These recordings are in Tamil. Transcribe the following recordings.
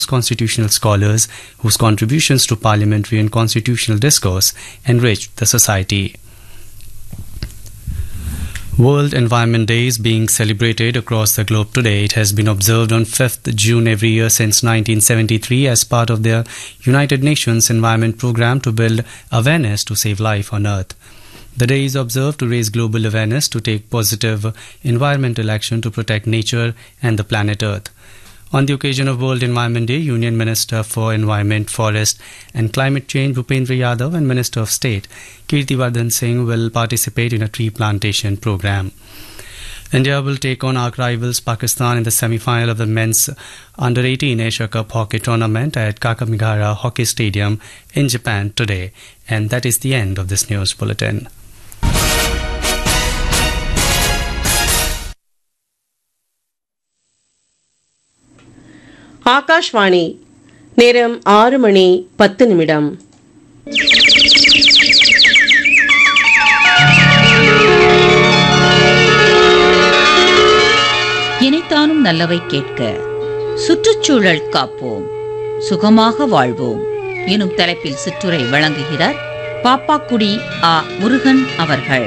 constitutional scholars whose contributions to parliamentary and constitutional discourse enriched the society. World Environment Day is being celebrated across the globe today. It has been observed on 5th June every year since 1973 as part of the United Nations Environment Programme to build awareness to save life on Earth. The day is observed to raise global awareness to take positive environmental action to protect nature and the planet Earth. On the occasion of World Environment Day, Union Minister for Environment, Forest and Climate Change Bhupendra Yadav and Minister of State Kirtivardhan Singh will participate in a tree plantation program. India will take on arch rivals Pakistan in the semi-final of the men's under-18 Asia Cup hockey tournament at Kakamigahara Hockey Stadium in Japan today. And that is the end of this news bulletin. Akashvani நேரம் ஆறு மணி பத்து நிமிடம் இனைத்தானும் நல்லவை கேட்க சுற்றுச்சூழல் காப்போம் சுகமாக வாழ்வோம் எனும் தலைப்பில் சிற்றுரை வழங்குகிறார் பாப்பாக்குடி ஆ முருகன் அவர்கள்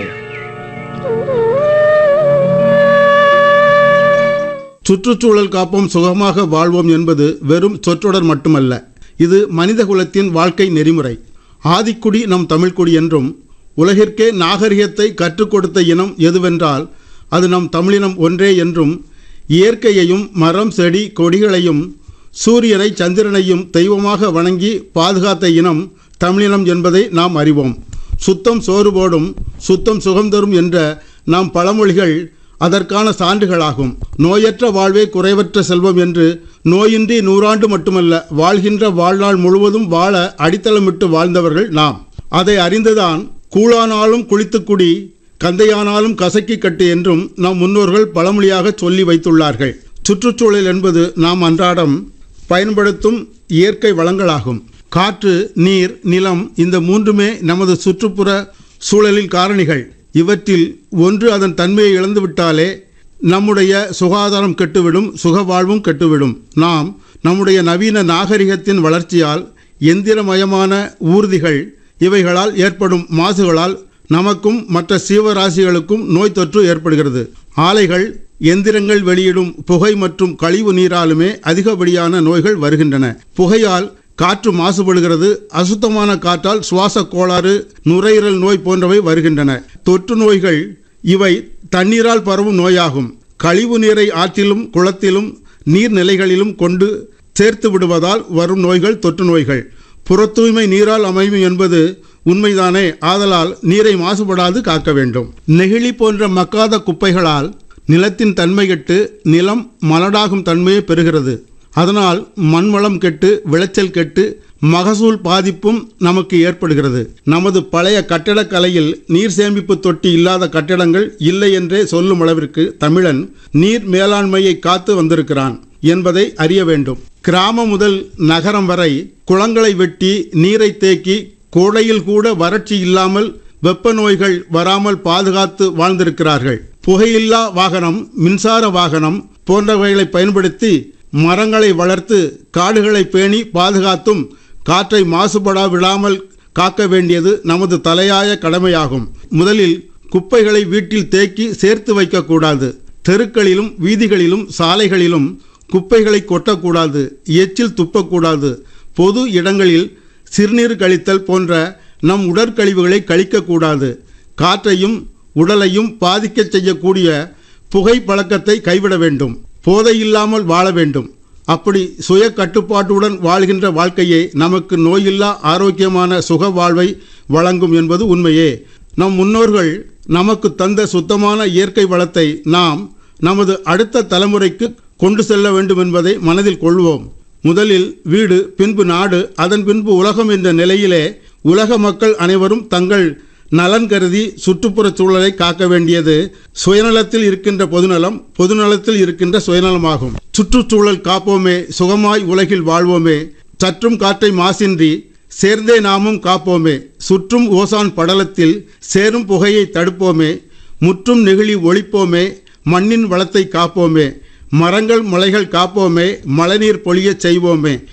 சுற்றுச்சூழல் காப்போம் சுகமாக வாழ்வோம் என்பது வெறும் சொற்றொடர் மட்டுமல்ல இது மனிதகுலத்தின் வாழ்க்கை நெறிமுறை ஆதிக்குடி நம் தமிழ்க்குடி என்றும் உலகிற்கே நாகரிகத்தை கற்றுக் கொடுத்த இனம் எதுவென்றால் அது நம் தமிழினம் ஒன்றே என்றும் இயற்கையையும் மரம் செடி கொடிகளையும் சூரியனை சந்திரனையும் தெய்வமாக வணங்கி பாதுகாத்த இனம் தமிழினம் என்பதை நாம் அறிவோம் சுத்தம் சோறு போடும் சுத்தம் சுகம் தரும் என்ற நாம் பழமொழிகள் அதற்கான சான்றுகளாகும் நோயற்ற வாழ்வே குறைவற்ற செல்வம் என்று நோயின்றி நூறாண்டு மட்டுமல்ல வாழ்கின்ற வாழ்நாள் முழுவதும் வாழ அடித்தளமிட்டு வாழ்ந்தவர்கள் நாம் அதை அறிந்துதான் கூழானாலும் குளித்துக்குடி கந்தையானாலும் கசக்கி கட்டு என்றும் நம் முன்னோர்கள் பழமொழியாக சொல்லி வைத்துள்ளார்கள் சுற்றுச்சூழல் என்பது நாம் அன்றாடம் பயன்படுத்தும் இயற்கை வளங்களாகும் காற்று நீர் நிலம் இந்த மூன்றுமே நமது சுற்றுப்புற சூழலின் காரணிகள் இவற்றில் ஒன்று அதன் தன்மையை இழந்துவிட்டாலே நம்முடைய சுகாதாரம் கெட்டுவிடும் சுக வாழ்வும் கெட்டுவிடும் நாம் நம்முடைய நவீன நாகரிகத்தின் வளர்ச்சியால் எந்திரமயமான ஊர்திகள் இவைகளால் ஏற்படும் மாசுகளால் நமக்கும் மற்ற சீவராசிகளுக்கும் நோய் தொற்று ஏற்படுகிறது ஆலைகள் எந்திரங்கள் வெளியிடும் புகை மற்றும் கழிவு நீராலுமே அதிகப்படியான நோய்கள் வருகின்றன புகையால் காற்று மாசுபடுகிறது அசுத்தமான காற்றால் சுவாச கோளாறு நுரையீரல் நோய் போன்றவை வருகின்றன தொற்று நோய்கள் இவை தண்ணீரால் பரவும் நோயாகும் கழிவு நீரை ஆற்றிலும் குளத்திலும் நீர்நிலைகளிலும் கொண்டு சேர்த்து விடுவதால் வரும் நோய்கள் தொற்று நோய்கள் புற தூய்மை நீரால் அமையும் என்பது உண்மைதானே ஆதலால் நீரை மாசுபடாது காக்க வேண்டும் நெகிழி போன்ற மக்காத குப்பைகளால் நிலத்தின் தன்மை கெட்டு நிலம் மலடாகும் தன்மையை பெறுகிறது அதனால் மண்வளம் கெட்டு விளைச்சல் கெட்டு மகசூல் பாதிப்பும் நமக்கு ஏற்படுகிறது நமது பழைய கட்டடக்கலையில் நீர் சேமிப்பு தொட்டி இல்லாத கட்டடங்கள் இல்லை என்றே சொல்லும் அளவிற்கு தமிழன் நீர் மேலாண்மையை காத்து வந்திருக்கிறான் என்பதை அறிய வேண்டும் கிராமம் முதல் நகரம் வரை குளங்களை வெட்டி நீரை தேக்கி கோடையில் கூட வறட்சி இல்லாமல் வெப்ப நோய்கள் வராமல் பாதுகாத்து வாழ்ந்திருக்கிறார்கள் புகையில்லா வாகனம் மின்சார வாகனம் போன்றவைகளை பயன்படுத்தி மரங்களை வளர்த்து காடுகளை பேணி பாதுகாத்தும் காற்றை மாசுபடா விடாமல் காக்க வேண்டியது நமது தலையாய கடமையாகும் முதலில் குப்பைகளை வீட்டில் தேக்கி சேர்த்து வைக்கக்கூடாது தெருக்களிலும் வீதிகளிலும் சாலைகளிலும் குப்பைகளை கொட்டக்கூடாது எச்சில் துப்பக்கூடாது பொது இடங்களில் சிறுநீர் கழித்தல் போன்ற நம் உடற்கழிவுகளை கழிக்கக்கூடாது காற்றையும் உடலையும் பாதிக்கச் செய்யக்கூடிய புகை பழக்கத்தை கைவிட வேண்டும் போதையில்லாமல் வாழ வேண்டும் அப்படி சுய கட்டுப்பாட்டுடன் வாழ்கின்ற வாழ்க்கையே நமக்கு நோயில்லா ஆரோக்கியமான சுக வாழ்வை வழங்கும் என்பது உண்மையே நம் முன்னோர்கள் நமக்கு தந்த சுத்தமான இயற்கை வளத்தை நாம் நமது அடுத்த தலைமுறைக்கு கொண்டு செல்ல வேண்டும் என்பதை மனதில் கொள்வோம் முதலில் வீடு பின்பு நாடு அதன் பின்பு உலகம் என்ற நிலையிலே உலக மக்கள் அனைவரும் தங்கள் நலன் கருதி சுற்றுப்புறச் சூழலை காக்க வேண்டியது சுயநலத்தில் இருக்கின்ற பொதுநலம் பொதுநலத்தில் இருக்கின்ற சுயநலமாகும் சுற்றுச்சூழல் காப்போமே சுகமாய் உலகில் வாழ்வோமே சற்றும் காற்றை மாசின்றி சேர்ந்தே நாமும் காப்போமே சுற்றும் ஓசான் படலத்தில் சேரும் புகையை தடுப்போமே முற்றும் நெகிழி ஒழிப்போமே மண்ணின் வளத்தை காப்போமே மரங்கள் முளைகள் காப்போமே மழைநீர் பொழியச் செய்வோமே